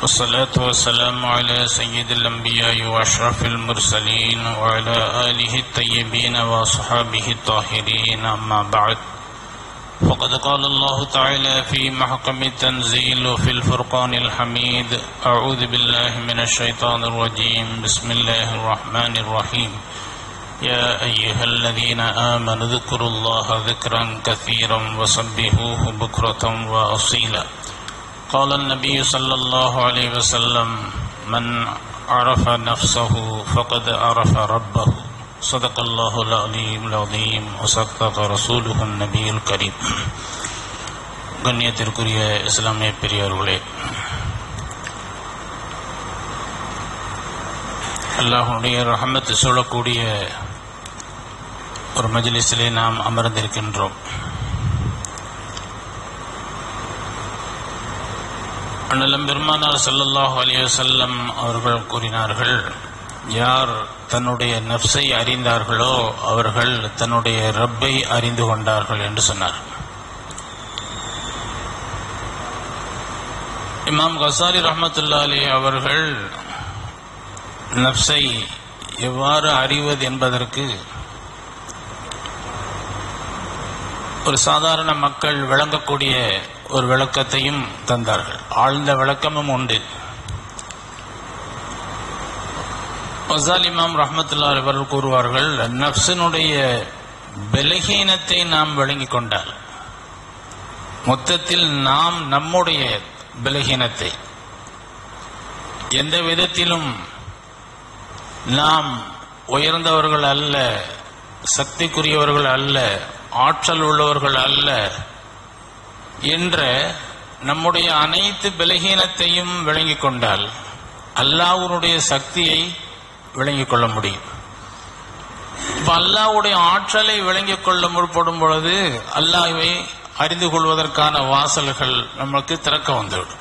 والصلاة والسلام على سيد الأنبياء وأشرف المرسلين وعلى آله الطيبين وأصحابه الطاهرين أما بعد فقد قال الله تعالى في محكم التنزيل وفي الفرقان الحميد أعوذ بالله من الشيطان الرجيم بسم الله الرحمن الرحيم يا أيها الذين آمنوا اذكروا الله ذكرا كثيرا وسبحوه بكرة وأصيلا قال النبي صلى الله عليه وسلم من عرف نفسه فقد عرف ربه صدق الله العلي العظيم وصدق رسوله النبي الكريم கண்ணியத்திற்குரிய இஸ்லாமிய பெரியவர்களே அல்லாஹுடைய ரஹமத்து சொல்லக்கூடிய ஒரு மஜ்லிஸிலே நாம் அமர்ந்திருக்கின்றோம் அண்ணலம் பெருமானார் ஸல்லல்லாஹு அலைஹி வஸல்லம் அவர்கள் கூறினார்கள் யார் தன்னுடைய நப்சை அறிந்தார்களோ அவர்கள் தன்னுடைய ரப்பை அறிந்து கொண்டார்கள் என்று சொன்னார் இமாம் கசாரி ரஹமத்துல்லா அலி அவர்கள் நப்சை எவ்வாறு அறிவது என்பதற்கு ஒரு சாதாரண மக்கள் விளங்கக்கூடிய ஒரு விளக்கத்தையும் தந்தார்கள் ஆழ்ந்த விளக்கமும் உண்டு வசால் இமாம் ரஹமத்துல்லா அவர்கள் கூறுவார்கள் நப்சனுடைய பலகீனத்தை நாம் விளங்கிக் கொண்டால் மொத்தத்தில் நாம் நம்முடைய பலகீனத்தை எந்த விதத்திலும் நாம் உயர்ந்தவர்கள் அல்ல சக்திக்குரியவர்கள் அல்ல ஆற்றல் உள்ளவர்கள் அல்ல என்ற நம்முடைய அனைத்து பலகீனத்தையும் விளங்கிக் கொண்டால் அல்லாஹ்வுடைய சக்தியை விளங்கிக் கொள்ள முடியும் இப்ப அல்லாஹ்வுடைய ஆற்றலை விளங்கிக் கொள்ள முற்படும் பொழுது அல்லாஹ்வை அறிந்து கொள்வதற்கான வாசல்கள் நமக்கு திறக்க வந்துவிடும்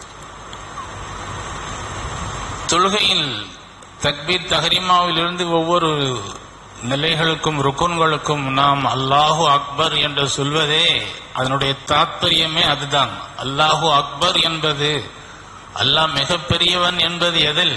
தொழுகையில் தக்பீர் தஹரிமாவிலிருந்து ஒவ்வொரு நிலைகளுக்கும் ருக்குன்களுக்கும் நாம் அல்லாஹு அக்பர் என்று சொல்வதே அதனுடைய தாத்பரியமே அதுதான் அல்லாஹு அக்பர் என்பது அல்லாஹ் மிகப்பெரியவன் என்பது எதில்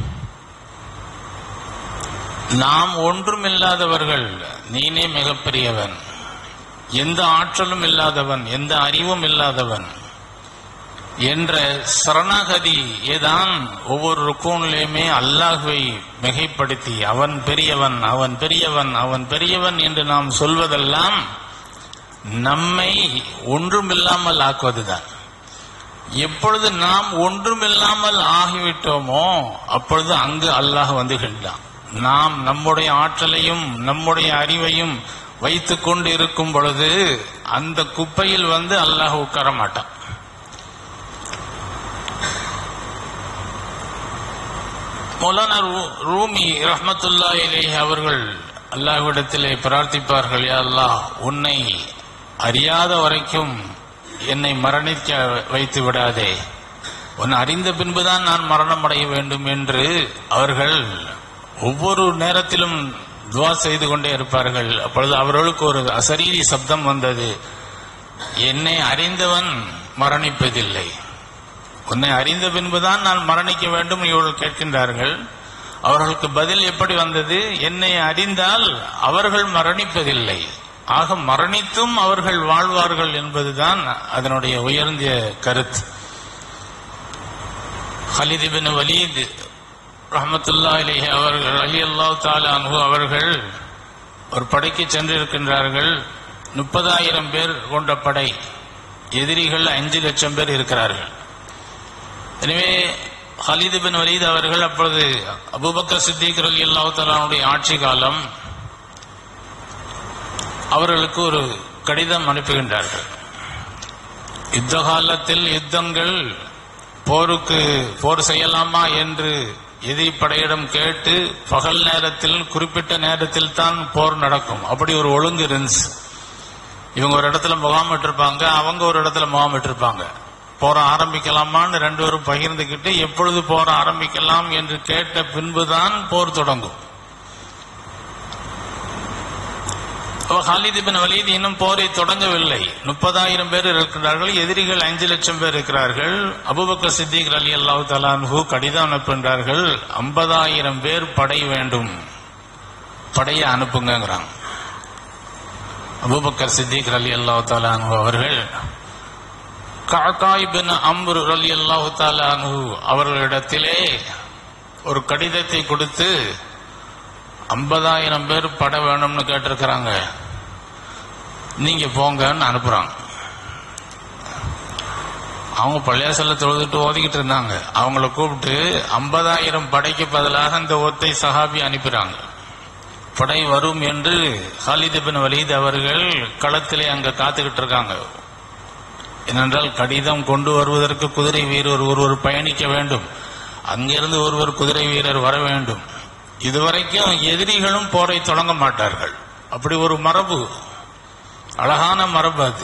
நாம் ஒன்றுமில்லாதவர்கள் நீனே மிகப்பெரியவன் எந்த ஆற்றலும் இல்லாதவன் எந்த அறிவும் இல்லாதவன் என்ற சரணாகதி ஏதான் ஒவ்வொரு ருக்கூன்லையுமே அல்லாஹுவை மிகைப்படுத்தி அவன் பெரியவன் அவன் பெரியவன் அவன் பெரியவன் என்று நாம் சொல்வதெல்லாம் நம்மை ஒன்றுமில்லாமல் ஆக்குவதுதான் எப்பொழுது நாம் ஒன்றுமில்லாமல் ஆகிவிட்டோமோ அப்பொழுது அங்கு அல்லாஹ் வந்து கொண்டான் நாம் நம்முடைய ஆற்றலையும் நம்முடைய அறிவையும் வைத்துக் கொண்டு இருக்கும் பொழுது அந்த குப்பையில் வந்து அல்லாஹ் உட்கார மாட்டான் மௌலானா ரூமி ரஹமத்துல்லா இலேஹி அவர்கள் அல்லாஹ்விடத்திலே பிரார்த்திப்பார்கள் யா அல்லாஹ் உன்னை அறியாத வரைக்கும் என்னை மரணிக்க வைத்து விடாதே உன் அறிந்த பின்புதான் நான் மரணம் அடைய வேண்டும் என்று அவர்கள் ஒவ்வொரு நேரத்திலும் துவா செய்து கொண்டே இருப்பார்கள் அப்பொழுது அவர்களுக்கு ஒரு அசரீரி சப்தம் வந்தது என்னை அறிந்தவன் மரணிப்பதில்லை உன்னை அறிந்த பின்புதான் நான் மரணிக்க வேண்டும் இவர்கள் கேட்கின்றார்கள் அவர்களுக்கு பதில் எப்படி வந்தது என்னை அறிந்தால் அவர்கள் மரணிப்பதில்லை ஆக மரணித்தும் அவர்கள் வாழ்வார்கள் என்பதுதான் அதனுடைய உயர்ந்த கருத்து ஹலித் பின் வலீத் ரஹமத்துல்லா அலிஹி அவர்கள் அலி அல்லாஹ் தாலு அவர்கள் ஒரு படைக்கு சென்றிருக்கின்றார்கள் முப்பதாயிரம் பேர் கொண்ட படை எதிரிகள் அஞ்சு லட்சம் பேர் இருக்கிறார்கள் எனவே ஹலீது பின் வலீத் அவர்கள் அப்பொழுது அபுபக்கர் சித்திக் அலி அல்லாஹாலுடைய ஆட்சி காலம் அவர்களுக்கு ஒரு கடிதம் அனுப்புகின்றார்கள் யுத்த காலத்தில் யுத்தங்கள் போருக்கு போர் செய்யலாமா என்று எதிரி படையிடம் கேட்டு பகல் நேரத்தில் குறிப்பிட்ட நேரத்தில் தான் போர் நடக்கும் அப்படி ஒரு ஒழுங்கு இருந்துச்சு இவங்க ஒரு இடத்துல முகாமிட்டிருப்பாங்க அவங்க ஒரு இடத்துல முகாமிட்டிருப்பாங்க போற ஆரம்பிக்கலாமான்னு ரெண்டு பேரும் பகிர்ந்துக்கிட்டு எப்பொழுது போற ஆரம்பிக்கலாம் என்று கேட்ட பின்புதான் போர் தொடங்கும் அப்ப ஹாலித் பின் வலீத் இன்னும் போரை தொடங்கவில்லை முப்பதாயிரம் பேர் இருக்கிறார்கள் எதிரிகள் அஞ்சு லட்சம் பேர் இருக்கிறார்கள் அபுபக்கர் சித்திக் அலி அல்லாஹு தலான்ஹு கடிதம் அனுப்புகின்றார்கள் ஐம்பதாயிரம் பேர் படை வேண்டும் படையை அனுப்புங்கிறாங்க அபுபக்கர் சித்திக் அலி அல்லாஹு தலான்ஹு அவர்கள் காக்காய் பின் அம்ரு அலி அல்லாஹு தலான்ஹு அவர்களிடத்திலே ஒரு கடிதத்தை கொடுத்து ஐம்பதாயிரம் பேர் படை வேணும்னு கேட்டிருக்கிறாங்க நீங்க போங்கன்னு அனுப்புறாங்க அவங்க பள்ளியாசல்ல தொழுதுட்டு ஓதிக்கிட்டு இருந்தாங்க அவங்கள கூப்பிட்டு ஐம்பதாயிரம் படைக்கு பதிலாக அந்த ஒத்தை சஹாபி அனுப்புறாங்க படை வரும் என்று ஹாலித் பின் வலீத் அவர்கள் களத்திலே அங்க காத்துக்கிட்டு இருக்காங்க ஏனென்றால் கடிதம் கொண்டு வருவதற்கு குதிரை வீரர் ஒருவர் பயணிக்க வேண்டும் அங்கிருந்து ஒருவர் குதிரை வீரர் வர வேண்டும் இதுவரைக்கும் எதிரிகளும் போரை தொடங்க மாட்டார்கள் அப்படி ஒரு மரபு அழகான மரபு அது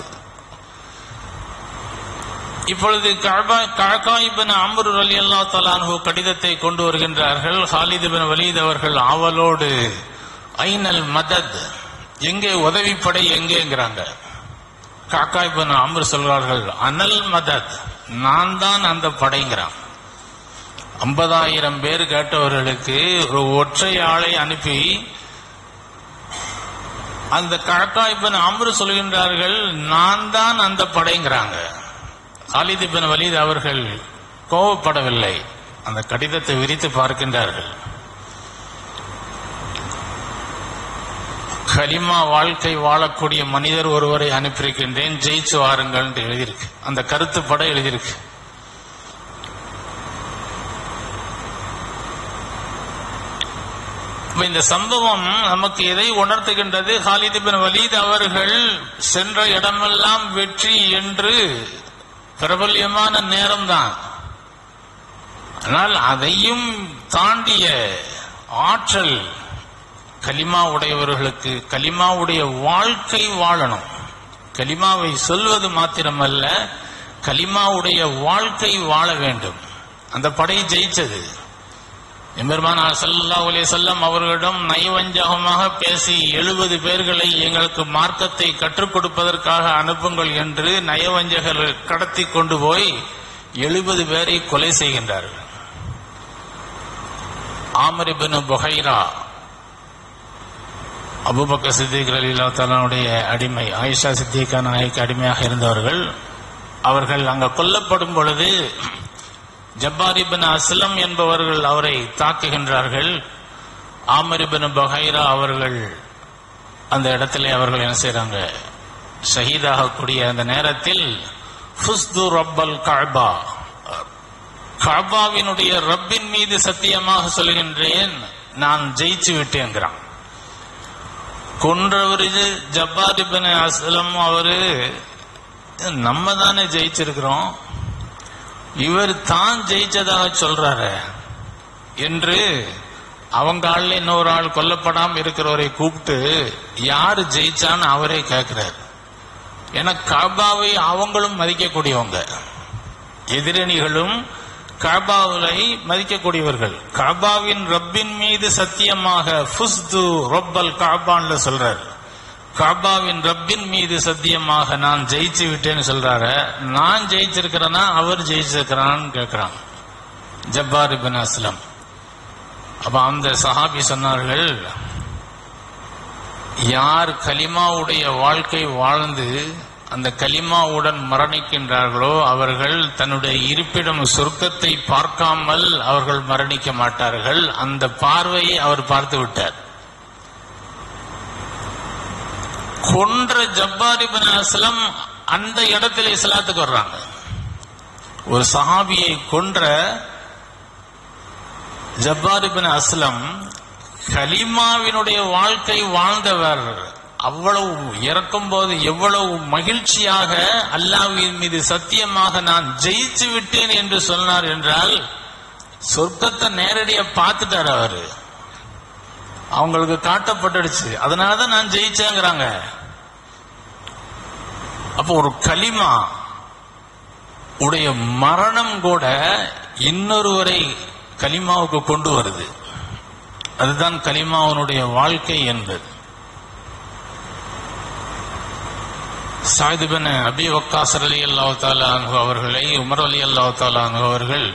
இப்பொழுது கழகாயிபின் அம்ரு அலி அல்லா தலானு கடிதத்தை கொண்டு வருகின்றார்கள் ஹாலித் பின் வலீத் அவர்கள் ஆவலோடு ஐனல் மதத் எங்கே உதவிப்படை எங்கேங்கிறாங்க காக்காய்பின் அம்ரு சொல்கிறார்கள் அனல் மதத் நான் தான் அந்த படைங்கிறான் ஐம்பதாயிரம் பேர் கேட்டவர்களுக்கு ஒரு ஒற்றை ஆளை அனுப்பி அந்த கழக்காய்பின் அம்ரு சொல்கின்றார்கள் நான் தான் அந்த படைங்கிறாங்க காலித் பின் வலீத் அவர்கள் கோவப்படவில்லை அந்த கடிதத்தை விரித்து பார்க்கின்றார்கள் கலிமா வாழ்க்கை வாழக்கூடிய மனிதர் ஒருவரை அனுப்பியிருக்கின்றேன் ஜெயிச்சு வாருங்கள் எழுதியிருக்கு அந்த கருத்து படம் எழுதியிருக்கு இந்த சம்பவம் நமக்கு எதை உணர்த்துகின்றது ஹாலித் பின் வலீத் அவர்கள் சென்ற இடமெல்லாம் வெற்றி என்று பிரபல்யமான நேரம்தான் ஆனால் அதையும் தாண்டிய ஆற்றல் கலிமா உடையவர்களுக்கு கலிமாவுடைய வாழ்க்கை வாழணும் கலிமாவை சொல்வது மாத்திரமல்ல கலிமாவுடைய வாழ்க்கை வாழ வேண்டும் அந்த படை ஜெயிச்சது எம்பெருமானார் சல்லா அலே செல்லம் அவர்களிடம் நயவஞ்சகமாக பேசி எழுபது பேர்களை எங்களுக்கு மார்க்கத்தை கற்றுக் கொடுப்பதற்காக அனுப்புங்கள் என்று நயவஞ்சகர் கடத்தி கொண்டு போய் எழுபது பேரை கொலை செய்கின்றார்கள் ஆமரிபின் புகைரா அபுபக்க சித்திக் அலிலா தலானுடைய அடிமை ஆயிஷா சித்திகா நாயக்கு அடிமையாக இருந்தவர்கள் அவர்கள் அங்க கொல்லப்படும் பொழுது ஜப்பாரிபின் அஸ்லம் என்பவர்கள் அவரை தாக்குகின்றார்கள் ஆமரிபின் பஹைரா அவர்கள் அந்த இடத்திலே அவர்கள் என்ன செய்றாங்க ஷஹீதாகக்கூடிய அந்த நேரத்தில் ஃபுஸ்து ரப்பல் கஅபா கஅபாவினுடைய ரப்பின் மீது சத்தியமாக சொல்கின்றேன் நான் ஜெயிச்சு விட்டேங்கிறான் கொன்றவர் ஜப்பாரிபின் அஸ்லம் அவரு நம்ம தானே ஜெயிச்சிருக்கிறோம் இவர் தான் ஜெயிச்சதாக சொல்றாரு என்று அவங்க ஆள்ல இன்னொரு ஆள் கொல்லப்படாம இருக்கிறவரை கூப்பிட்டு யாரு ஜெயிச்சான்னு அவரே கேட்கிறார் ஏன்னா காபாவை அவங்களும் மதிக்கக்கூடியவங்க எதிரணிகளும் காபாவை மதிக்கக்கூடியவர்கள் காபாவின் ரப்பின் மீது சத்தியமாக ஃபுஸ்து ரொப்பல் காபான்ல சொல்றார் காபாவின் ரப்பின் மீது சத்தியமாக நான் ஜெயிச்சு விட்டேன்னு சொல்றாரு நான் ஜெயிச்சிருக்கிறேன்னா அவர் ஜெயிச்சிருக்கிறான்னு கேட்கிறான் ஜப்பார் பின் அஸ்லம் அப்ப அந்த சஹாபி சொன்னார்கள் யார் கலிமாவுடைய வாழ்க்கை வாழ்ந்து அந்த கலிமாவுடன் மரணிக்கின்றார்களோ அவர்கள் தன்னுடைய இருப்பிடம் சொர்க்கத்தை பார்க்காமல் அவர்கள் மரணிக்க மாட்டார்கள் அந்த பார்வையை அவர் பார்த்து விட்டார் கொன்ற ஜப்பாரிபின் அஸ்லம் அந்த இடத்துல இஸ்லாத்துக்கு வர்றாங்க ஒரு சஹாபியை கொன்ற ஜப்பாரிபின் அஸ்லம் கலிமாவினுடைய வாழ்க்கை வாழ்ந்தவர் அவ்வளவு இறக்கும் போது எவ்வளவு மகிழ்ச்சியாக அல்லாவின் மீது சத்தியமாக நான் ஜெயிச்சு விட்டேன் என்று சொன்னார் என்றால் சொர்க்கத்தை நேரடியா பார்த்துட்டார் அவரு அவங்களுக்கு காட்டப்பட்டுடுச்சு அதனாலதான் நான் ஜெயிச்சேங்கிறாங்க அப்போ ஒரு களிமா உடைய மரணம் கூட இன்னொருவரை கலிமாவுக்கு கொண்டு வருது அதுதான் கலிமாவனுடைய வாழ்க்கை என்பது சாயிதுபின் அபி வக்காஸ் அலி அல்லாஹ் தாலா அவர்களை உமர் அலி அல்லாஹ் தாலா அவர்கள்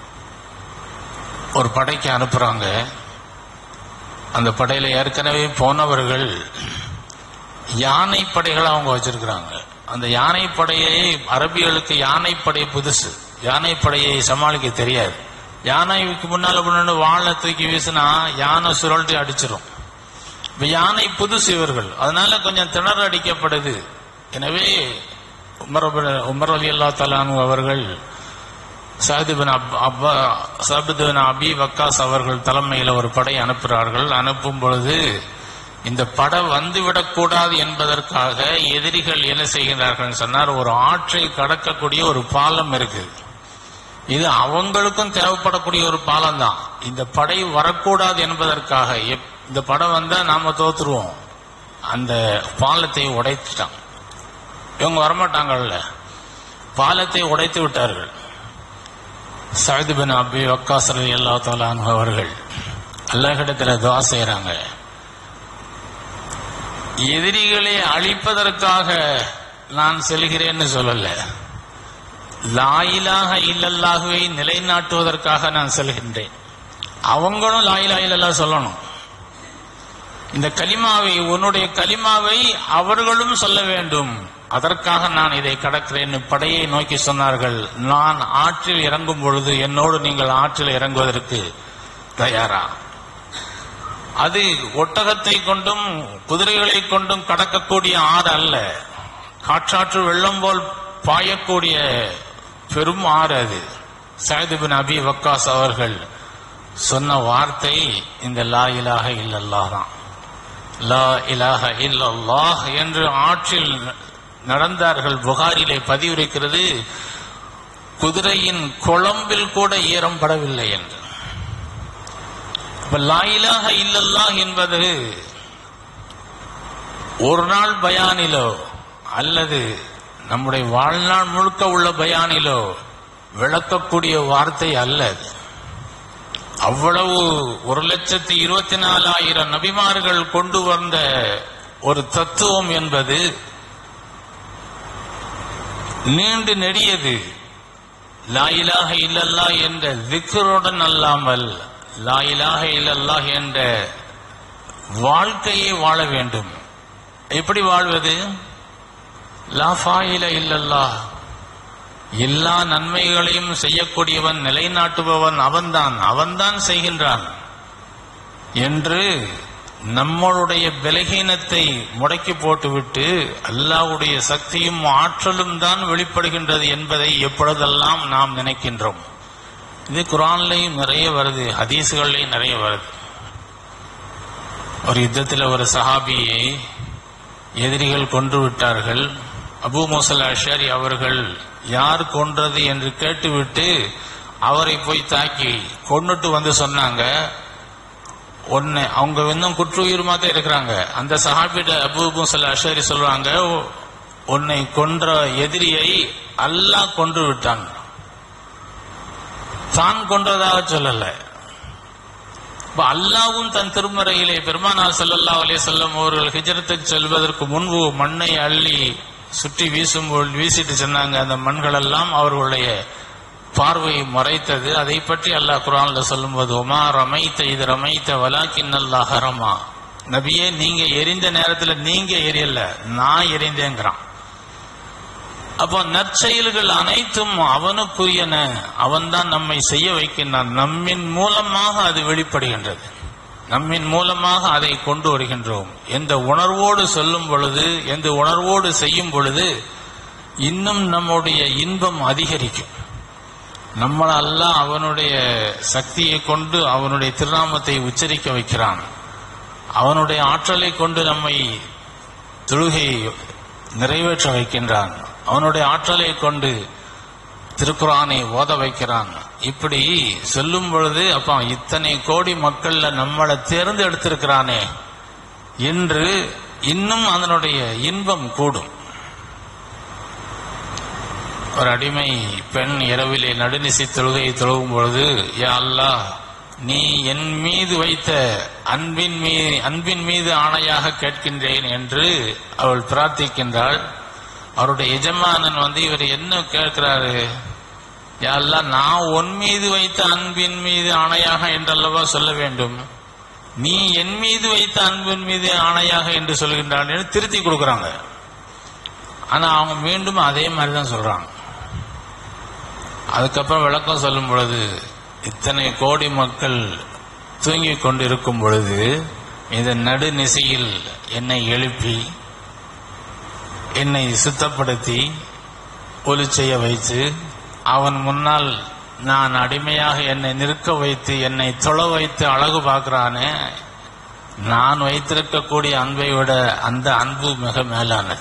ஒரு படைக்கு அனுப்புறாங்க அந்த படையில ஏற்கனவே போனவர்கள் யானை படைகளை அவங்க வச்சிருக்கிறாங்க அந்த யானை படையை அரபிகளுக்கு யானை படை புதுசு யானை படையை சமாளிக்க தெரியாது யானைக்கு முன்னால முன்னாடி வாழை தூக்கி வீசினா யானை சுழட்டி அடிச்சிடும் இப்ப யானை புதுசு இவர்கள் அதனால கொஞ்சம் திணற அடிக்கப்படுது எனவே உமர் அபு- உமர் அலி அல்லா தலானு அவர்கள் சாஹிபின் அப்பா சாபிபின் அபி வக்காஸ் அவர்கள் தலைமையில் ஒரு படை அனுப்புகிறார்கள் அனுப்பும் பொழுது இந்த படை வந்துவிடக்கூடாது என்பதற்காக எதிரிகள் என்ன செய்கிறார்கள் சொன்னார் ஒரு ஆற்றை கடக்கக்கூடிய ஒரு பாலம் இருக்கு இது அவங்களுக்கும் தேவைப்படக்கூடிய ஒரு பாலம் தான் இந்த படை வரக்கூடாது என்பதற்காக எப்- இந்த படம் வந்தா நாம தோத்துருவோம் அந்த பாலத்தை உடைத்துட்டான் இவங்க வரமாட்டாங்கல்ல பாலத்தை உடைத்து விட்டார்கள் சயது பின் அபி வக்காஸ் ரலி அல்லா அவர்கள் அல்லாஹிடத்துல துவா செய்றாங்க எதிரிகளை அழிப்பதற்காக நான் செல்கிறேன்னு சொல்லல லாயிலாக இல்லல்லாகவே நிலைநாட்டுவதற்காக நான் செல்கின்றேன் அவங்களும் லாயிலா இல்லல்லா சொல்லணும் இந்த கலிமாவை உன்னுடைய கலிமாவை அவர்களும் சொல்ல வேண்டும் அதற்காக நான் இதை கடக்கிறேன் படையை நோக்கி சொன்னார்கள் நான் ஆற்றில் இறங்கும் பொழுது என்னோடு நீங்கள் ஆற்றில் இறங்குவதற்கு தயாரா அது ஒட்டகத்தை கொண்டும் குதிரைகளை கொண்டும் கடக்கக்கூடிய ஆறு அல்ல காற்றாற்று வெள்ளம் போல் பாயக்கூடிய பெரும் ஆறு அது சயது பின் அபி வக்காஸ் அவர்கள் சொன்ன வார்த்தை இந்த லா இலாஹ இல்லல்லாஹ் தான் லா இலாஹ இல்லல்லாஹ் என்று ஆற்றில் நடந்தார்கள் புகாரிலே பதிவுரைக்கிறது குதிரையின் குழம்பில் கூட ஈரம் படவில்லை என்று இப்ப லா இலாஹ இல்லல்லாஹ் என்பது ஒரு நாள் பயானிலோ அல்லது நம்முடைய வாழ்நாள் முழுக்க உள்ள பயானிலோ விளக்கக்கூடிய வார்த்தை அல்ல அது அவ்வளவு ஒரு லட்சத்தி இருபத்தி நாலாயிரம் நபிமார்கள் கொண்டு வந்த ஒரு தத்துவம் என்பது நீண்டு நெடியது லாயிலாக இல்லல்லா என்ற விக்கருடன் அல்லாமல் லாயிலாக இல்லல்லா என்ற வாழ்க்கையை வாழ வேண்டும் எப்படி வாழ்வது லா ஃபாயில இல்லல்லா எல்லா நன்மைகளையும் செய்யக்கூடியவன் நிலைநாட்டுபவன் அவன்தான் அவன்தான் செய்கின்றான் என்று நம்மளுடைய பலகீனத்தை முடக்கி போட்டுவிட்டு அல்லாஹ்வுடைய சக்தியும் ஆற்றலும் தான் வெளிப்படுகின்றது என்பதை எப்பொழுதெல்லாம் நாம் நினைக்கின்றோம் இது குரான்லையும் நிறைய வருது ஹதீஸ்கள்லையும் நிறைய வருது ஒரு யுத்தத்தில் ஒரு சஹாபியை எதிரிகள் கொன்று விட்டார்கள் அபூ மூசல் அஷாரி அவர்கள் யார் கொன்றது என்று கேட்டுவிட்டு அவரை போய் தாக்கி கொன்னுட்டு வந்து சொன்னாங்க ஒன்னு அவங்க இன்னும் குற்றுயிருமா தான் இருக்கிறாங்க அந்த சஹாபிட அபூ மூசல் அஷாரி சொல்றாங்க உன்னை கொன்ற எதிரியை அல்லாஹ் கொன்று விட்டான் தான் கொன்றதாக சொல்லல இப்ப அல்லாவும் தன் திருமறையிலே பெருமானார் ஸல்லல்லாஹு அலைஹி வஸல்லம் அவர்கள் ஹிஜ்ரத்துக்கு செல்வதற்கு முன்பு மண்ணை அள்ளி சுற்றி வீசும்போது வீசிட்டு சொன்னாங்க அந்த மண்கள் எல்லாம் அவர்களுடைய பார்வையை மறைத்தது அதை பற்றி அல்லாஹ் குரான்ல சொல்லும்போது ஒமா ரமைத்த இது ரமைத்த வலாக்கின் அல்லாஹ் ஹரமா நபியே நீங்க எரிந்த நேரத்துல நீங்க எரியல நான் எரிந்தேங்கிறான் அப்போ நற்செயல்கள் அனைத்தும் அவனுக்குரியன அவன்தான் நம்மை செய்ய வைக்கின்றான் நம்மின் மூலமாக அது வெளிப்படுகின்றது நம்மின் மூலமாக அதை கொண்டு வருகின்றோம் எந்த உணர்வோடு சொல்லும் பொழுது எந்த உணர்வோடு செய்யும் பொழுது இன்னும் நம்முடைய இன்பம் அதிகரிக்கும் நம்மள அல்லாஹ் அவனுடைய சக்தியை கொண்டு அவனுடைய திருநாமத்தை உச்சரிக்க வைக்கிறான் அவனுடைய ஆற்றலை கொண்டு நம்மை தொழுகை நிறைவேற்ற வைக்கின்றான் அவனுடைய ஆற்றலை கொண்டு திருக்குறானை ஓத வைக்கிறான் இப்படி சொல்லும் பொழுது அப்ப இத்தனை கோடி மக்கள்ல நம்மளை தேர்ந்தெடுத்திருக்கிறானே என்று இன்னும் அதனுடைய இன்பம் கூடும் ஒரு அடிமை பெண் இரவிலே நடுநிசி தொழுகையை தொழுகும் பொழுது யா அல்லாஹ் நீ என் மீது வைத்த அன்பின் மீது அன்பின் மீது ஆணையாக கேட்கின்றேன் என்று அவள் பிரார்த்திக்கின்றாள் அவருடைய எஜமானன் வந்து இவர் என்ன கேட்கிறாரு யாரெல்லாம் நான் உன் மீது வைத்த அன்பின் மீது ஆணையாக என்றல்லவா சொல்ல வேண்டும் நீ என் மீது வைத்த அன்பின் மீது ஆணையாக என்று சொல்கின்றான் என்று திருத்தி கொடுக்கறாங்க ஆனா அவங்க மீண்டும் அதே மாதிரி தான் சொல்றாங்க அதுக்கப்புறம் விளக்கம் சொல்லும் பொழுது இத்தனை கோடி மக்கள் தூங்கிக் கொண்டிருக்கும் பொழுது இந்த நடுநிசையில் என்னை எழுப்பி என்னை சுத்தப்படுத்தி ஒலி செய்ய வைத்து அவன் முன்னால் நான் அடிமையாக என்னை நிற்க வைத்து என்னை தொழ வைத்து அழகு பார்க்கிறானே நான் வைத்திருக்கக்கூடிய அன்பை விட அந்த அன்பு மிக மேலானது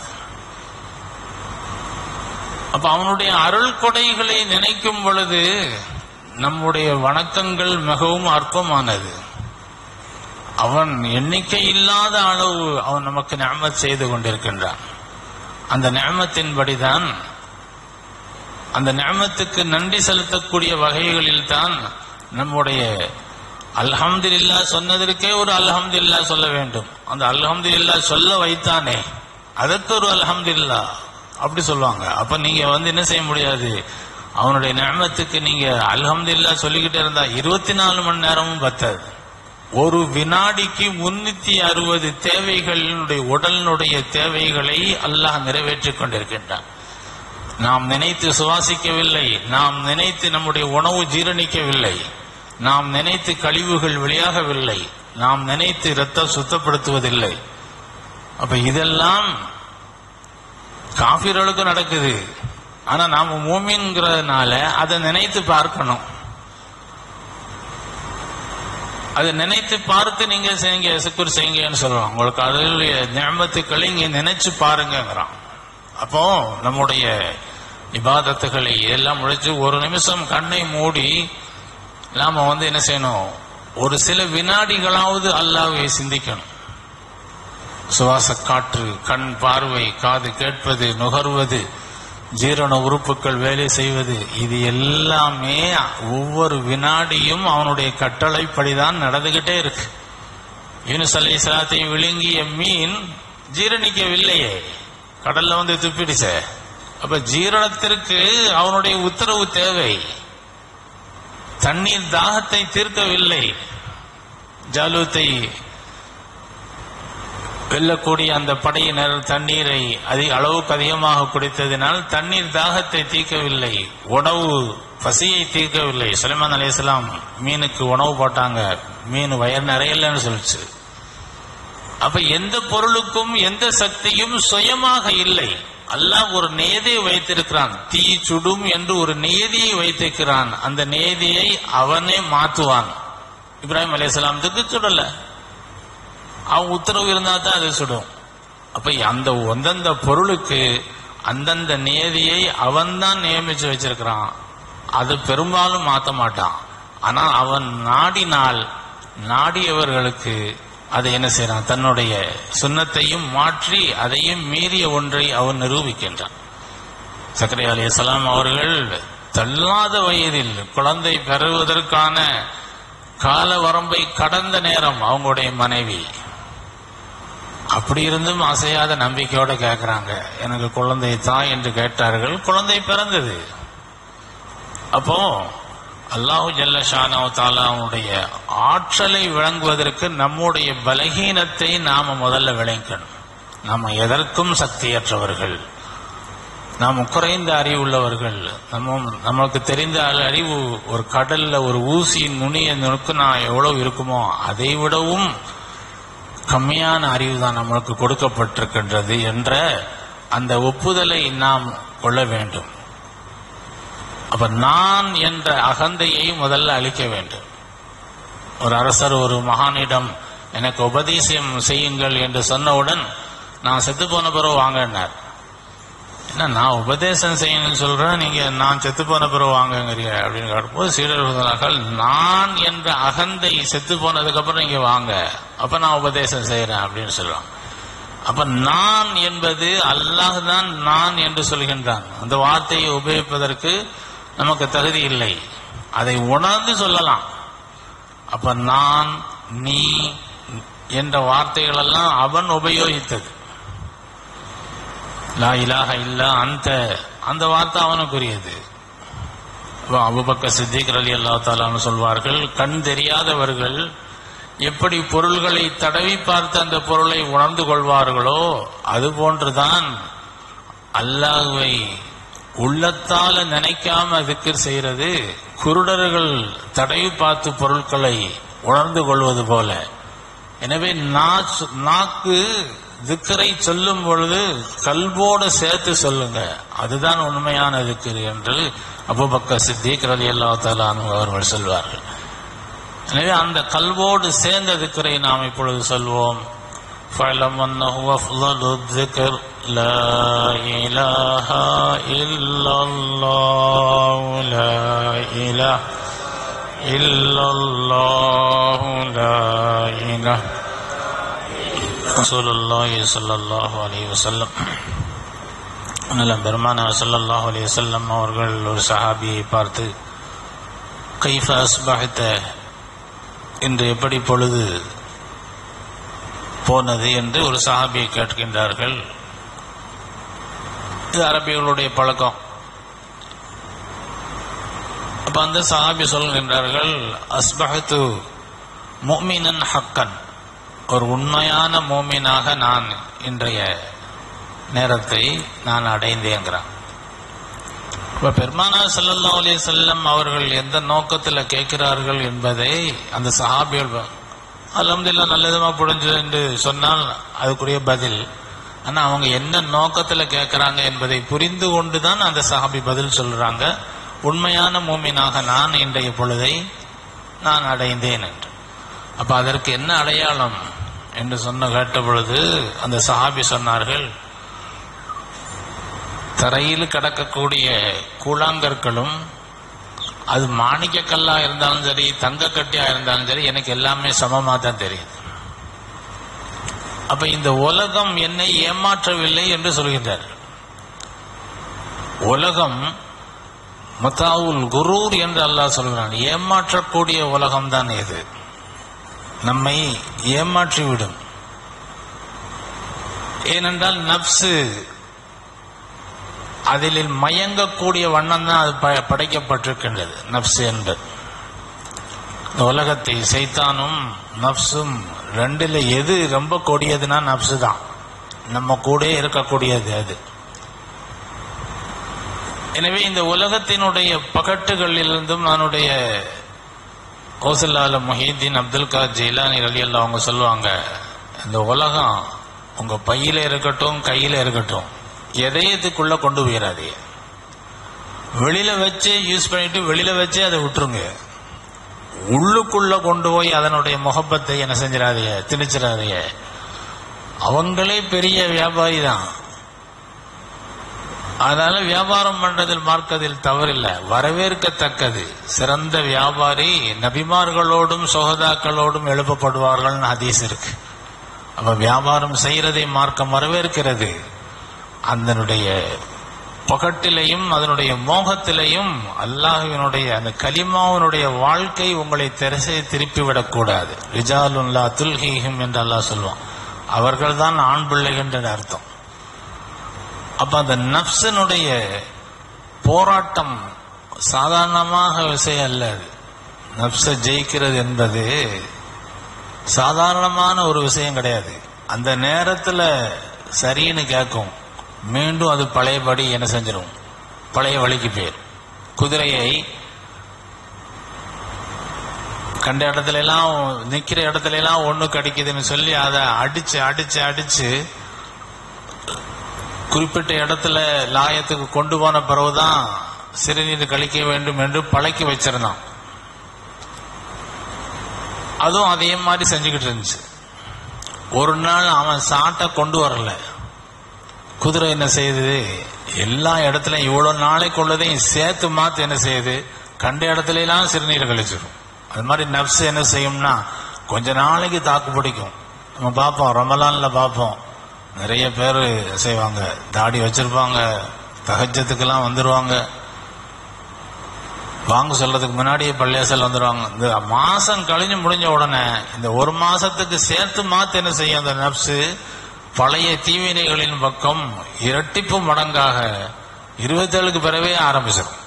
அப்ப அவனுடைய அருள் கொடைகளை நினைக்கும் பொழுது நம்முடைய வணக்கங்கள் மிகவும் அற்பமானது அவன் எண்ணிக்கை இல்லாத அளவு அவன் நமக்கு ஞாபகம் செய்து கொண்டிருக்கின்றான் அந்த ஞாபகத்தின்படிதான் அந்த ஞாபகத்துக்கு நன்றி செலுத்தக்கூடிய வகைகளில் தான் நம்முடைய அல்ஹம்துலில்லா சொன்னதற்கே ஒரு அல்ஹம்துலில்லா சொல்ல வேண்டும் அந்த அல்ஹம்துலில்லா சொல்ல வைத்தானே அதற்கு ஒரு அல்ஹம்துலில்லா அப்படி சொல்லுவாங்க அப்ப நீங்க வந்து என்ன செய்ய முடியாது அவனுடைய ஞாபகத்துக்கு நீங்க அல்ஹம்துலில்லா சொல்லிக்கிட்டே இருந்தா இருபத்தி நாலு மணி நேரமும் பத்தாது ஒரு வினாடிக்கு முன்னூத்தி அறுபது தேவைகளினுடைய உடலினுடைய தேவைகளை அல்லாஹ் நிறைவேற்றிக் கொண்டிருக்கின்றான் நாம் நினைத்து சுவாசிக்கவில்லை நாம் நினைத்து நம்முடைய உணவு ஜீரணிக்கவில்லை நாம் நினைத்து கழிவுகள் வெளியாகவில்லை நாம் நினைத்து இரத்தம் சுத்தப்படுத்துவதில்லை அப்ப இதெல்லாம் காபிர்களுக்கு நடக்குது ஆனா நாம மூமின்கிறதுனால அதை நினைத்து பார்க்கணும் அதை நினைத்து பார்த்து நீங்க செய்யுங்க சுக்குர் செய்யுங்கன்னு சொல்லுவாங்க உங்களுக்கு அதனுடைய ஞாபகத்துக்களை இங்க நினைச்சு பாருங்கிறான் அப்போ நம்முடைய இபாதத்துகளை எல்லாம் முடிச்சு ஒரு நிமிஷம் கண்ணை மூடி நாம வந்து என்ன செய்யணும் ஒரு சில வினாடிகளாவது அல்லாஹ்வை சிந்திக்கணும் சுவாச காற்று கண் பார்வை காது கேட்பது நுகர்வது ஜீரண உறுப்புகள் வேலை செய்வது இது எல்லாமே ஒவ்வொரு வினாடியும் அவனுடைய கட்டளைப்படிதான் நடந்துகிட்டே இருக்கு யூனுஸ் அலை சலாத்தை விழுங்கிய மீன் ஜீரணிக்கவில்லையே கடல்ல வந்து துப்பிடுச்ச அப்ப ஜீரணத்திற்கு அவனுடைய உத்தரவு தேவை தண்ணீர் தாகத்தை தீர்க்கவில்லை ஜாலூத்தை வெல்லக்கூடிய அந்த படையினர் தண்ணீரை அதிக அளவுக்கு அதிகமாக குடித்ததினால் தண்ணீர் தாகத்தை தீர்க்கவில்லை உணவு பசியை தீர்க்கவில்லை சுலைமான் அலையாம் மீனுக்கு உணவு போட்டாங்க மீன் வயர் நிறையலன்னு சொல்லிச்சு அப்ப எந்த பொருளுக்கும் எந்த சக்தியும் சுயமாக இல்லை அல்லாஹ் ஒரு நியதியை வைத்திருக்கிறான் தீ சுடும் என்று ஒரு நியதியை வைத்திருக்கிறான் அந்த நியதியை அவனே மாற்றுவான் இப்ராஹிம் அலையாமத்துக்கு சுடல அவன் உத்தரவு இருந்தா தான் அது சுடும் அப்ப அந்த அந்தந்த பொருளுக்கு அந்தந்த நியதியை அவன்தான் நியமிச்சு வச்சிருக்கிறான் அது பெரும்பாலும் மாத்த மாட்டான் ஆனா அவன் நாடினால் நாடியவர்களுக்கு அதை என்ன செய்யறான் தன்னுடைய சுண்ணத்தையும் மாற்றி அதையும் மீறிய ஒன்றை அவன் நிரூபிக்கின்றான் சக்கரை அலிசலாம் அவர்கள் தள்ளாத வயதில் குழந்தை பெறுவதற்கான கால வரம்பை கடந்த நேரம் அவங்களுடைய மனைவி அப்படி இருந்தும் அசையாத நம்பிக்கையோட கேட்கிறாங்க எனக்கு குழந்தை தான் என்று கேட்டார்கள் குழந்தை பிறந்தது அப்போ அல்லாஹு ஜல்ல ஷானோ தாலாவுடைய ஆற்றலை விளங்குவதற்கு நம்முடைய பலகீனத்தை நாம முதல்ல விளங்கணும் நாம எதற்கும் சக்தியற்றவர்கள் நாம் குறைந்த அறிவு உள்ளவர்கள் நம்ம நமக்கு தெரிந்த அறிவு ஒரு கடல்ல ஒரு ஊசியின் நுனிய நுணுக்குனா எவ்வளவு இருக்குமோ அதை விடவும் கம்மியான அறிவு தான் நம்மளுக்கு கொடுக்கப்பட்டிருக்கின்றது என்ற அந்த ஒப்புதலை நாம் கொள்ள வேண்டும் அப்ப நான் என்ற அகந்தையை முதல்ல அழிக்க வேண்டும் ஒரு அரசர் ஒரு மகானிடம் எனக்கு உபதேசம் செய்யுங்கள் என்று சொன்னவுடன் நான் செத்து போன பிறகு வாங்கினார் என்ன நான் உபதேசம் செய்யணும்னு சொல்றேன் நீங்க நான் செத்து போன பிறகு வாங்குங்கிறீங்க அப்படின்னு கேட்டபோது சீடர்கள் சொன்னார்கள் நான் என்ற அகந்தை செத்து போனதுக்கு அப்புறம் நீங்க வாங்க அப்ப நான் உபதேசம் செய்யறேன் அப்படின்னு சொல்றான் அப்ப நான் என்பது அல்லாஹ் தான் நான் என்று சொல்கின்றான் அந்த வார்த்தையை உபயோகிப்பதற்கு நமக்கு தகுதி இல்லை அதை உணர்ந்து சொல்லலாம் அப்ப நான் நீ என்ற வார்த்தைகள் எல்லாம் அவன் உபயோகித்தது லா இலாஹ இல்லா அந்த அந்த வார்த்தை அவனுக்குரியது அப்ப அபுபக்க சித்திக் அலி அல்லா தாலான்னு சொல்வார்கள் கண் தெரியாதவர்கள் எப்படி பொருள்களை தடவி பார்த்து அந்த பொருளை உணர்ந்து கொள்வார்களோ அது போன்றுதான் அல்லாஹ்வை உள்ளத்தால நினைக்காம திக்கர் செய்யறது குருடர்கள் தடவி பார்த்து பொருட்களை உணர்ந்து கொள்வது போல எனவே நா- நாக்கு திக்கரை சொல்லும் பொழுது கல்வோட சேர்த்து சொல்லுங்க அதுதான் உண்மையான திக்கர் என்று அபுபக்கர் சித்திக் ரலி அல்லா அவர்கள் சொல்வார்கள் எனவே அந்த கல்வோடு சேர்ந்த திக்கரை நாம் இப்பொழுது சொல்வோம் فاعلم أنه أفضل الذكر لا إله إلا الله لا إله إلا الله لا إله رسول الله صلى الله عليه وسلم நல்ல பெருமான ஸல்லல்லாஹு அலைஹி வஸல்லம் அவர்கள் ஒரு சஹாபியை பார்த்து கைஃப அஸ்பஹத இன்று எப்படி பொழுது போனது என்று ஒரு சஹாபியை கேட்கின்றார்கள் இது அரபியர்களுடைய பழக்கம் அப்ப அந்த சஹாபி சொல்கின்றார்கள் அஸ்பஹத்து முஃமினன் ஹக்கன் ஒரு உண்மையான மூமினாக நான் இன்றைய நேரத்தை நான் அடைந்தேங்கிறான் இப்ப பெருமானா ஸல்லல்லாஹு அலைஹி வஸல்லம் அவர்கள் எந்த நோக்கத்தில் கேட்கிறார்கள் என்பதை அந்த சஹாபிகள் அல்ஹம்துலில்லாஹ் நல்ல விதமா புரிஞ்சது என்று சொன்னால் அதுக்குரிய பதில் ஆனா அவங்க என்ன நோக்கத்துல கேட்கறாங்க என்பதை புரிந்து கொண்டுதான் அந்த சஹாபி பதில் சொல்றாங்க உண்மையான மூமினாக நான் இன்றைய பொழுதை நான் அடைந்தேன் என்று அப்ப அதற்கு என்ன அடையாளம் என்று சொன்ன கேட்ட பொழுது அந்த சஹாபி சொன்னார்கள் தரையில் கிடக்கக்கூடிய கூழாங்கற்களும் அது மாணிக்க கல்லா இருந்தாலும் சரி தங்க கட்டியா இருந்தாலும் சரி எனக்கு எல்லாமே சமமா தான் தெரியுது அப்ப இந்த உலகம் என்னை ஏமாற்றவில்லை என்று சொல்கின்றார் உலகம் மத்தாவுல் குரூர் என்று அல்லாஹ் சொல்கிறான் ஏமாற்றக்கூடிய உலகம் தான் இது நம்மை ஏமாற்றிவிடும் ஏனென்றால் நப்சு அதில் மயங்கக்கூடிய வண்ணம் தான் அது ப- படைக்கப்பட்டிருக்கின்றது நப்சு என்பது இந்த உலகத்தை சைத்தானும் நப்சும் ரெண்டுல எது ரொம்ப கொடியதுன்னா நப்சு தான் நம்ம கூட இருக்கக்கூடியது அது எனவே இந்த உலகத்தினுடைய பகட்டுகளிலிருந்தும் நானுடைய கௌசல்லால முஹீதீன் அப்துல் கார் ஜெயிலானி அலி அல்லா அவங்க சொல்லுவாங்க இந்த உலகம் உங்க பையில இருக்கட்டும் கையில இருக்கட்டும் எதயத்துக்குள்ள கொண்டு போயிடாதீங்க வெளியில வச்சு யூஸ் பண்ணிட்டு வெளியில வச்சு அதை விட்டுருங்க உள்ளுக்குள்ள கொண்டு போய் அதனுடைய முகப்பத்தை என்ன செஞ்சிடாதீங்க திணிச்சிடாதீங்க அவங்களே பெரிய வியாபாரி தான் அதனால வியாபாரம் பண்றதில் மார்க்கதில் தவறில்லை வரவேற்கத்தக்கது சிறந்த வியாபாரி நபிமார்களோடும் சொகதாக்களோடும் எழுப்பப்படுவார்கள்னு ஹதீஸ் இருக்கு அப்ப வியாபாரம் செய்யறதை மார்க்கம் வரவேற்கிறது அதனுடைய பகட்டிலையும் அதனுடைய மோகத்திலையும் அல்லாஹ்வினுடைய அந்த கலிமாவினுடைய வாழ்க்கை உங்களை திரசை திருப்பி விடக்கூடாது ரிஜாலுல்லா துல்ஹீஹிம் என்று அல்லாஹ் சொல்லுவான் அவர்கள் தான் ஆண் பிள்ளைகள் என்ற அர்த்தம் அப்ப அந்த நப்சனுடைய போராட்டம் சாதாரணமாக விஷயம் அல்ல அது. நப்ச ஜெயிக்கிறது என்பது சாதாரணமான ஒரு விஷயம் கிடையாது அந்த நேரத்துல சரின்னு கேட்கும் மீண்டும் அது பழையபடி என்ன செஞ்சிடும் பழைய வழிக்கு போயிரும் குதிரையை கண்ட இடத்துல எல்லாம் நிக்கிற இடத்துல எல்லாம் ஒண்ணு கிடைக்குதுன்னு சொல்லி அதை அடிச்சு அடிச்சு அடிச்சு குறிப்பிட்ட இடத்துல லாயத்துக்கு கொண்டு போன பிறகுதான் சிறுநீர் கழிக்க வேண்டும் என்று பழக்கி வச்சிருந்தான் அதுவும் அதே மாதிரி செஞ்சுக்கிட்டு இருந்துச்சு ஒரு நாள் அவன் சாட்டை கொண்டு வரல குதிரை என்ன செய்யுது எல்லா இடத்துலயும் இவ்வளவு நாளைக்கு உள்ளதையும் சேர்த்து மாத்து என்ன செய்யுது கண்ட இடத்துல எல்லாம் சிறுநீர் கழிச்சிடும் அது மாதிரி நப்ஸ் என்ன செய்யும்னா கொஞ்ச நாளைக்கு தாக்கு பிடிக்கும் நம்ம பார்ப்போம் ரமலான்ல பார்ப்போம் நிறைய பேர் செய்வாங்க தாடி வச்சிருப்பாங்க தகஜத்துக்கெல்லாம் வந்துருவாங்க வாங்க சொல்றதுக்கு முன்னாடியே பள்ளியாசல் வந்துடுவாங்க இந்த மாசம் கழிஞ்சு முடிஞ்ச உடனே இந்த ஒரு மாசத்துக்கு சேர்த்து மாத்து என்ன செய்யும் அந்த நப்சு பழைய தீவினைகளின் பக்கம் இரட்டிப்பு மடங்காக இருபத்தேழுக்கு பிறவே ஆரம்பிச்சிடும்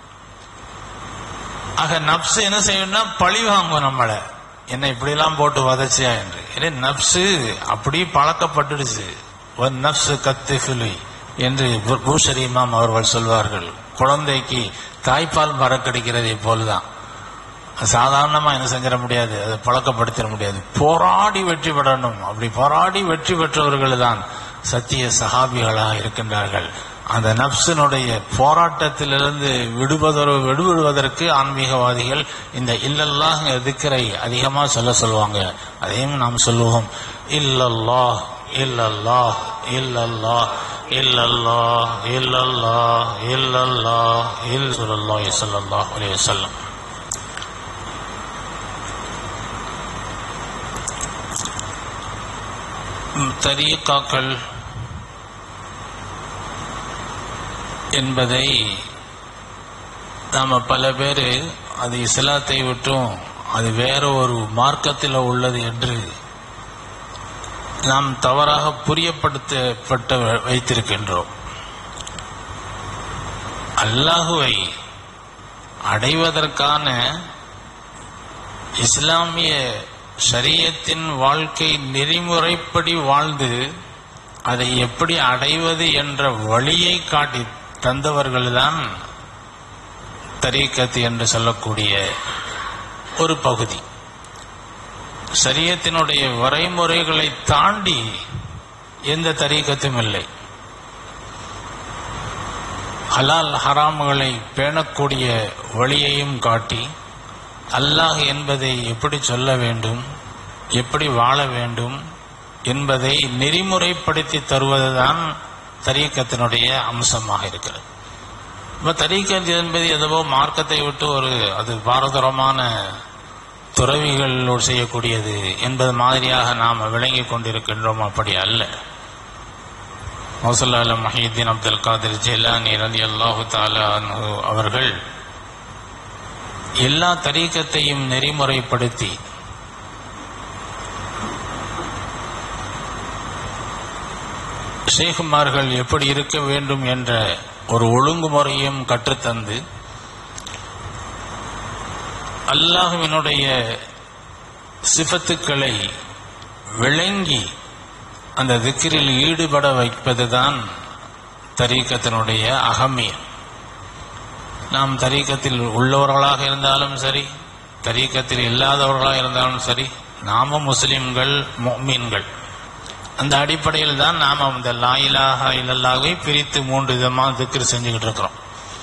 ஆக நப்சு என்ன செய்யணும்னா பழி வாங்கும் நம்மளை என்ன இப்படிலாம் போட்டு வதச்சியா என்று ஏன்னா நப்சு அப்படி பழக்கப்பட்டுடுச்சு ஒரு நப்சு கத்து என்று பூ- பூஷரி இமாம் அவர்கள் சொல்வார்கள் குழந்தைக்கு தாய்ப்பால் மறக்கடிக்கிறதை போலதான் அது சாதாரணமா என்ன செஞ்சிட முடியாது அதை பழக்கப்படுத்திட முடியாது போராடி வெற்றி பெறணும் அப்படி போராடி வெற்றி பெற்றவர்கள் தான் சத்திய சஹாபிகளாக இருக்கின்றார்கள் அந்த நப்சினுடைய போராட்டத்திலிருந்து விடுபதோ விடுபடுவதற்கு ஆன்மீகவாதிகள் இந்த இல்லல்லாஹ் திக்கரை அதிகமா சொல்ல சொல்லுவாங்க அதையும் நாம் சொல்லுவோம் இல்லல்லாஹ் இல்லல்லாஹ் இல்லல்லாஹ் இல்லல்லாஹ் இல்லல்லாஹ் இல்லல்லாஹ் இல்லல்லாஹ் ஸல்லல்லாஹு அலைஹி வஸல்லம் ம், தரீகாக்கள் என்பதை நாம பல பேர் அது இஸ்லாத்தை விட்டும் அது வேற ஒரு மார்க்கத்தில் உள்ளது என்று நாம் தவறாக புரியப்படுத்தப்பட்ட வைத்திருக்கின்றோம் அல்லாஹுவை அடைவதற்கான இஸ்லாமிய ஷரியத்தின் வாழ்க்கை நெறிமுறைப்படி வாழ்ந்து அதை எப்படி அடைவது என்ற வழியை காட்டி தந்தவர்கள்தான் தரீக்கத் என்று சொல்லக்கூடிய ஒரு பகுதி சரியத்தினுடைய வரைமுறைகளை தாண்டி எந்த தரீக்கத்தும் இல்லை ஹலால் ஹராம்களை பேணக்கூடிய வழியையும் காட்டி அல்லாஹ் என்பதை எப்படி சொல்ல வேண்டும் எப்படி வாழ வேண்டும் என்பதை நெறிமுறைப்படுத்தி தருவதுதான் தரீக்கத்தினுடைய அம்சமாக இருக்கிறது இப்ப தரீக்கத் என்பது எதுவோ மார்க்கத்தை விட்டு ஒரு அது பாரதூரமான துறவிகள் செய்யக்கூடியது என்பது மாதிரியாக நாம் விளங்கிக் கொண்டிருக்கின்றோம் அப்படி அல்ல மௌசல்லா மஹீதீன் அப்துல் காதிர் ஜெலானி ரதி அல்லாஹு தாலா அன்ஹு அவர்கள் எல்லா தரீக்கத்தையும் நெறிமுறைப்படுத்தி ஷேகுமார்கள் எப்படி இருக்க வேண்டும் என்ற ஒரு ஒழுங்குமுறையும் கற்றுத்தந்து அல்லாஹுவினுடைய சிபத்துக்களை விளங்கி அந்த திக்கிரில் ஈடுபட வைப்பதுதான் தரீக்கத்தினுடைய அகமியம் நாம் தரீக்கத்தில் உள்ளவர்களாக இருந்தாலும் சரி தரீக்கத்தில் இல்லாதவர்களாக இருந்தாலும் சரி நாம முஸ்லிம்கள் மொமீன்கள் அந்த அடிப்படையில் தான் நாம இந்த லாயிலாக இல்லல்லாகவே பிரித்து மூன்று விதமா திக்ரு செஞ்சுக்கிட்டு இருக்கிறோம்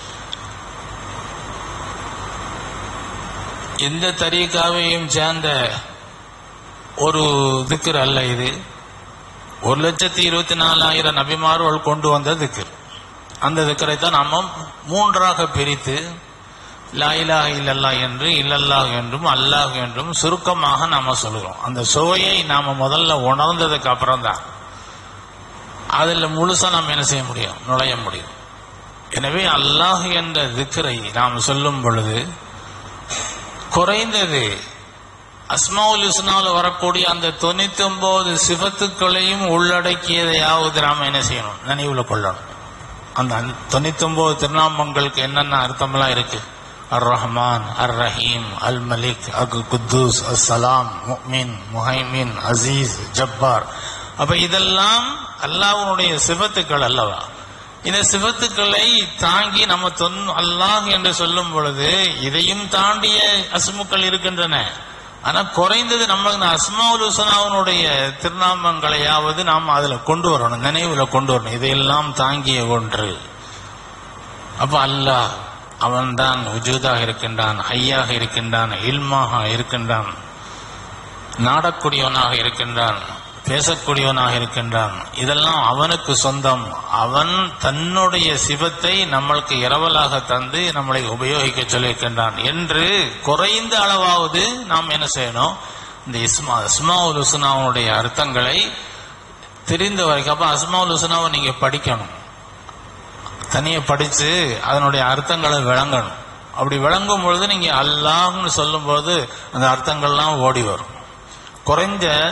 எந்த தரீக்காவையும் சேர்ந்த ஒரு திக்ர் அல்ல இது ஒரு லட்சத்தி இருபத்தி நாலாயிரம் நபிமார்கள் கொண்டு வந்த திக்ர் அந்த திக்கரை தான் நாம மூன்றாக பிரித்து லா இலாஹ இல்லல்லா என்று இல்லல்லாஹ் என்றும் அல்லாஹ் என்றும் சுருக்கமாக நாம சொல்கிறோம் அந்த சுவையை நாம முதல்ல உணர்ந்ததுக்கு அப்புறம் தான் அதில் முழுசா நாம் என்ன செய்ய முடியும் நுழைய முடியும் எனவே அல்லாஹ் என்ற திக்கரை நாம் சொல்லும் பொழுது குறைந்தது அஸ்மாவுல் ஹுஸ்னாவில் வரக்கூடிய அந்த தொண்ணூத்தி ஒன்பது சிவத்துக்களையும் உள்ளடக்கியதையாவது நாம் என்ன செய்யணும் நினைவுல கொள்ளணும் அந்த தொண்ணூத்தி ஒன்பது திருநாமங்களுக்கு என்னென்ன அர்த்தம்லாம் இருக்கு அர் ரஹ்மான் அர் ரஹீம் அல் மலிக் அல் குத்தூஸ் அஸ் சலாம் முக்மின் முஹைமின் அசீஸ் ஜப்பார் அப்ப இதெல்லாம் அல்லாஹ்வுடைய சிவத்துக்கள் அல்லவா இந்த சிவத்துக்களை தாங்கி நம்ம தொன் அல்லாஹ் என்று சொல்லும் பொழுது இதையும் தாண்டிய அஸ்முக்கள் இருக்கின்றன ஆனா குறைந்தது நம்ம இந்த அஸ்மாவுல் ஹுசனாவனுடைய திருநாமங்களையாவது நாம் அதுல கொண்டு வரணும் நினைவுல கொண்டு வரணும் இதையெல்லாம் தாங்கிய ஒன்று அப்ப அல்லாஹ் அவன்தான் உஜூதாக இருக்கின்றான் ஹையாக இருக்கின்றான் இல்மாக இருக்கின்றான் நாடக்கூடியவனாக இருக்கின்றான் பேசக்கூடியவனாக இருக்கின்றான் இதெல்லாம் அவனுக்கு சொந்தம் அவன் தன்னுடைய சிவத்தை நம்மளுக்கு இரவலாக தந்து நம்மளை உபயோகிக்க சொல்லியிருக்கின்றான் என்று குறைந்த அளவாவது நாம் என்ன செய்யணும் இந்த இஸ்மா அஸ்மாவுல் ஹுசனாவுடைய அர்த்தங்களை தெரிந்த வரைக்கும் அப்ப அஸ்மாவுல் ஹுசனாவை நீங்க படிக்கணும் தனியை படிச்சு அதனுடைய அர்த்தங்களை விளங்கணும் அப்படி விளங்கும் பொழுது நீங்க அல்லாஹ்னு சொல்லும் பொழுது அந்த அர்த்தங்கள்லாம் ஓடி வரும் குறைஞ்ச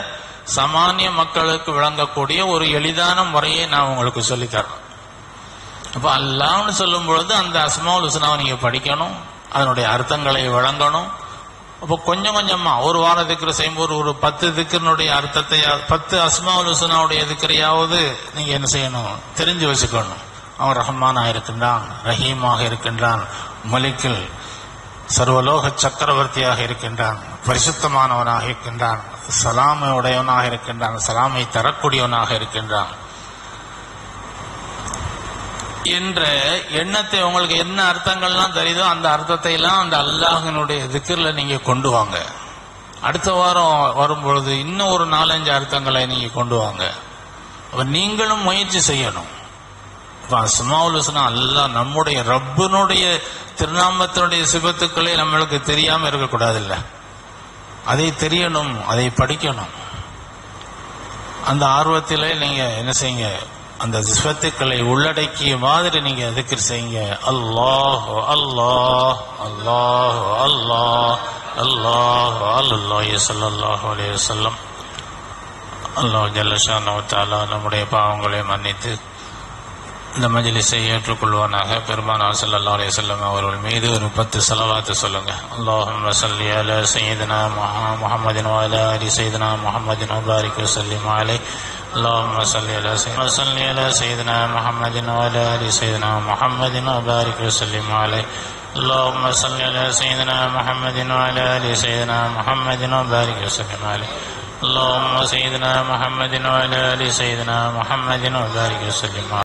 சாமானிய மக்களுக்கு விளங்கக்கூடிய ஒரு எளிதான முறையை நான் உங்களுக்கு சொல்லித் தரேன் அப்ப அல்லாஹ்னு சொல்லும் பொழுது அந்த அஸ்மாவுல் ஹுஸ்னாவை நீங்க படிக்கணும் அதனுடைய அர்த்தங்களை விளங்கணும் அப்போ கொஞ்சம் கொஞ்சமா ஒரு வார திக்ர செய்யும்போது ஒரு பத்து திக்கரனுடைய அர்த்தத்தை பத்து அஸ்மாவுல் ஹுஸ்னாவுடைய திக்கரையாவது நீங்க என்ன செய்யணும் தெரிஞ்சு வச்சுக்கணும் அவன் ரஹ்மானாக இருக்கின்றான் ரஹீமாக இருக்கின்றான் மலிக்கில் சர்வலோக சக்கரவர்த்தியாக இருக்கின்றான் பரிசுத்தமானவனாக இருக்கின்றான் சலாமை உடையவனாக இருக்கின்றான் சலாமை தரக்கூடியவனாக இருக்கின்றான் என்ற எண்ணத்தை உங்களுக்கு என்ன அர்த்தங்கள்லாம் தெரியுதோ அந்த அர்த்தத்தை எல்லாம் அந்த அல்லாஹினுடைய திக்கிரில் நீங்க கொண்டு வாங்க அடுத்த வாரம் வரும்பொழுது இன்னும் ஒரு நாலஞ்சு அர்த்தங்களை நீங்க கொண்டு வாங்க அப்ப நீங்களும் முயற்சி செய்யணும் இப்ப அஸ்மாவுல் ஹுஸ்னா அல்லாஹ் நம்முடைய ரப்பினுடைய திருநாமத்தினுடைய சிபத்துக்களே நம்மளுக்கு தெரியாம இருக்கக்கூடாது இல்ல அதை தெரியணும் அதை படிக்கணும் அந்த ஆர்வத்திலே நீங்க என்ன செய்யுங்க அந்த சிஸ்வத்துக்களை உள்ளடக்கிய மாதிரி நீங்க திக்ர் செய்யுங்க அல்லாஹ் அல்லாஹ் அல்லாஹ் அல்லாஹ் அல்லாஹ் அல்லாஹ் ஸல்லல்லாஹு அலைஹி வஸல்லம் அல்லாஹ் ஜல்லஷானு தஆலா நம்முடைய பாவங்களை மன்னித்து இந்த மஜ்லிஸை ஏற்றுக்கொள்வானாக பெருமானார் ஸல்லல்லாஹு அலைஹி வஸல்லம் அவர்கள் மீது ஒரு பத்து ஸலவாத்து சொல்லுங்க அல்லாஹும்ம ஸல்லி அலா சய்யிதினா முஹம்மதின் வ அலா ஆலி சய்யிதினா முஹம்மதின் வ பாரிக் வஸல்லிம் அலைஹி اللهم صل على سيدنا صل على سيدنا محمد وعلى ال سيدنا محمد وبارك وسلم عليه اللهم صل على سيدنا محمد وعلى ال سيدنا محمد وبارك وسلم عليه اللهم سيدنا محمد وعلى ال سيدنا محمد وبارك وسلم عليه